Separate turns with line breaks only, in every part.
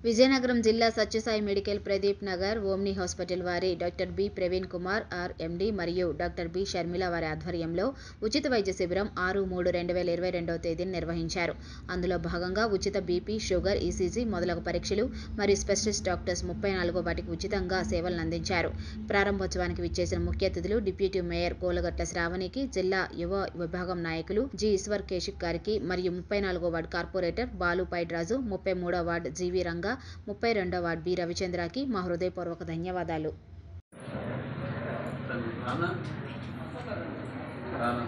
విజయనగరం జిల్లా Satyasai medical Pradeep Nagar Omni hospital వారి doctor B Praveen Kumar R MD మరియు డాక్టర్ బి షర్మిల వారి ఆధ్వర్యంలో ఉచిత వైద్య శిబిరం ఆరు మూడు రెండు వేల ఇరవై రెండవ తేదీన నిర్వహించారు అందులో భాగంగా ఉచిత బీపీ షుగర్ ఈసీజీ మొదలగు పరీక్షలు మరియు స్పెషలిస్ట్ డాక్టర్స్ ముప్పై నాలుగో వాటికి ఉచితంగా సేవలను అందించారు ప్రారంభోత్సవానికి విచ్చేసిన ముఖ్య అతిథులు డిప్యూటీ మేయర్ కోలగట్ల శ్రావణికి జిల్లా యువ విభాగం నాయకులు జి ఈశ్వర్ కేశిక్ గారికి మరియు ముప్పై నాలుగో వార్డు కార్పొరేటర్ బాలు పైడ్రాజు ముప్పై మూడో వార్డు జీవి రంగా ముప్పై రెండో వార్డు బి రవిచంద్రకి మా హృదయపూర్వక ధన్యవాదాలు
రానా రానా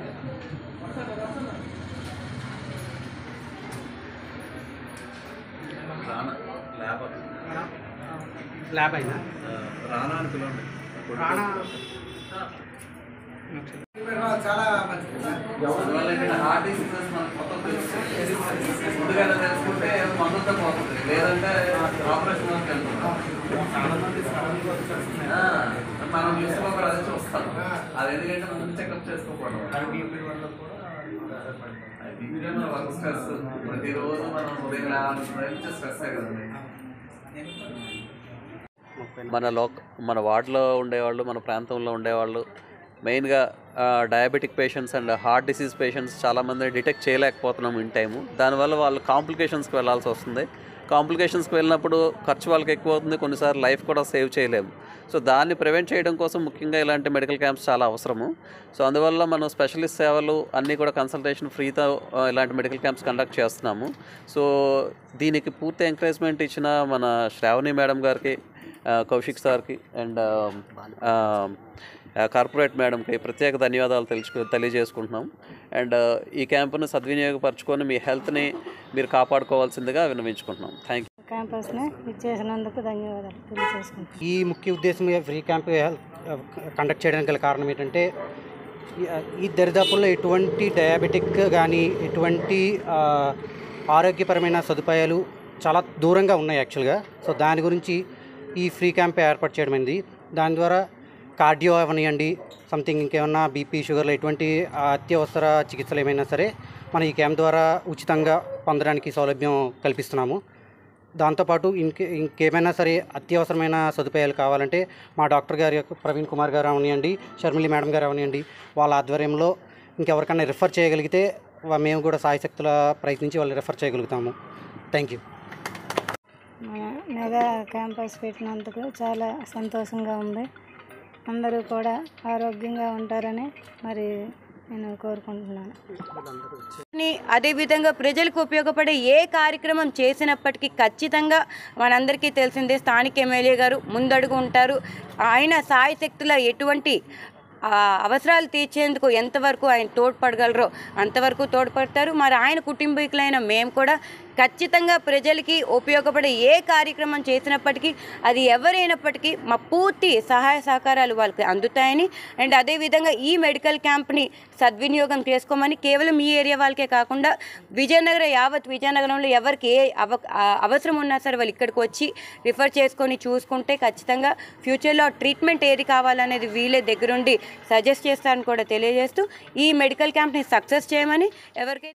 రానా లేబర్
ల్యాబ్ అయినా
రానా అని పిలవండి
రానా. చాలా మంచిది
అందువల్ల ఏంటంటే హార్ట్ డిసీజెస్ మనకు మొత్తం తెలుస్తాయి. ముందుగా తెలుసుకుంటే మందులతో పోతుంది లేదంటే ఆపరేషన్ వరకు వెళ్తున్నాం
చాలా మంది సడన్ గా వచ్చేస్తున్నాయి
ఆ, మనం న్యూస్ పేపర్ అది చూస్తాం అది ఎందుకంటే ముందు చెకప్ చేసుకోకూడదు
బీపీ వల్ల కూడా
అది మన వర్క్ స్ట్రెస్ ప్రతిరోజు మనం ఉదయం లేవాల్సిన స్ట్రెస్ కదండి
మన లోక మన వార్డులో ఉండేవాళ్ళు మన ప్రాంతంలో ఉండేవాళ్ళు మెయిన్గా diabetic patients and heart disease patients చాలామంది డిటెక్ట్ చేయలేకపోతున్నాం ఇన్ టైము దానివల్ల వాళ్ళు కాంప్లికేషన్స్కి వెళ్ళాల్సి వస్తుంది కాంప్లికేషన్స్కి వెళ్ళినప్పుడు ఖర్చు వాళ్ళకి ఎక్కువ అవుతుంది కొన్నిసార్లు లైఫ్ కూడా సేవ్ చేయలేము సో దాన్ని ప్రివెంట్ చేయడం కోసం ముఖ్యంగా ఇలాంటి మెడికల్ క్యాంప్స్ చాలా అవసరము సో అందువల్ల మనం స్పెషలిస్ట్ సేవలు అన్నీ కూడా కన్సల్టేషన్ ఫ్రీతో ఆ, ఇలాంటి మెడికల్ క్యాంప్స్ కండక్ట్ చేస్తున్నాము సో దీనికి పూర్తి ఎంకరేజ్మెంట్ ఇచ్చిన మన శ్రావణి మేడం గారికి ఆ, కౌశిక్ సార్కి అండ్ కార్పొరేట్ మేడంకి ప్రత్యేక ధన్యవాదాలు తెలుసుకు తెలియజేసుకుంటున్నాం అండ్ ఈ క్యాంపును సద్వినియోగపరచుకొని మీ హెల్త్ని మీరు కాపాడుకోవాల్సిందిగా విన్నవించుకుంటున్నాం థ్యాంక్ యూ
క్యాంపస్ని ఇచ్చేసినందుకు ధన్యవాదాలు తెలియజేసుకుంటాను
ఈ ముఖ్య ఉద్దేశం ఈ ఫ్రీ క్యాంప్ హెల్త్ కండక్ట్ చేయడానికి గల కారణం ఏంటంటే ఈ- ఈ దరిదాపుల్లో ఎటువంటి డయాబెటిక్ కానీ ఎటువంటి ఆ, ఆరోగ్యపరమైన సదుపాయాలు చాలా దూరంగా ఉన్నాయి యాక్చువల్గా సో దాని గురించి ఈ ఫ్రీ క్యాంప్ ఏర్పాటు చేయడం అయింది దాని ద్వారా కార్డియో అవనివ్వండి సంథింగ్ ఇంకేమన్నా బీపీ షుగర్లు ఎటువంటి ఆ, అత్యవసర చికిత్సలు ఏమైనా సరే మన ఈ క్యాంప్ ద్వారా ఉచితంగా పొందడానికి సౌలభ్యం కల్పిస్తున్నాము దాంతోపాటు ఇంకే ఇంకేమైనా సరే అత్యవసరమైన సదుపాయాలు కావాలంటే మా డాక్టర్ గారి యొక్క ప్రవీణ్ కుమార్ గారు అవనివ్వండి షర్మిలి మేడం గారు అవనివ్వండి వాళ్ళ ఆధ్వర్యంలో ఇంకెవరికైనా రిఫర్ చేయగలిగితే వా- మేము కూడా సాయశక్తుల ప్రయత్నించి వాళ్ళు రిఫర్ చేయగలుగుతాము థ్యాంక్ యూ
మన మెగా క్యాంపస్ పెట్టినందుకు చాలా సంతోషంగా ఉంది అందరూ కూడా ఆరోగ్యంగా ఉంటారని మరి నేను కోరుకుంటున్నాను
ని అదేవిధంగా ప్రజలకు ఉపయోగపడే ఏ కార్యక్రమం చేసినప్పటికీ ఖచ్చితంగా మనందరికీ తెలిసిందే స్థానిక ఎమ్మెల్యే గారు ముందడుగు ఉంటారు ఆయన సాయశక్తుల ఎటువంటి ఆ, అవసరాలు తీర్చేందుకు ఎంతవరకు ఆయన తోడ్పడగలరో అంతవరకు తోడ్పడతారు మరి ఆయన కుటుంబీకులైన మేము కూడా ఖచ్చితంగా ప్రజలకి ఉపయోగపడే ఏ కార్యక్రమం చేసినప్పటికీ అది ఎవరైనప్పటికీ మా పూర్తి సహాయ సహకారాలు వాళ్ళకి అందుతాయని అండ్ అదేవిధంగా ఈ మెడికల్ క్యాంప్ని సద్వినియోగం చేసుకోమని కేవలం ఈ ఏరియా వాళ్ళకే కాకుండా విజయనగరం యావత్ విజయనగరంలో ఎవరికి ఏ అవ ఆ, అవసరం ఉన్నా సరే వాళ్ళు ఇక్కడికి వచ్చి రిఫర్ చేసుకొని చూసుకుంటే ఖచ్చితంగా ఫ్యూచర్లో ట్రీట్మెంట్ ఏది కావాలనేది వీళ్ళే దగ్గరుండి సజెస్ట్ చేస్తారని కూడా తెలియజేస్తూ ఈ మెడికల్ క్యాంప్ని సక్సెస్ చేయమని ఎవరికైతే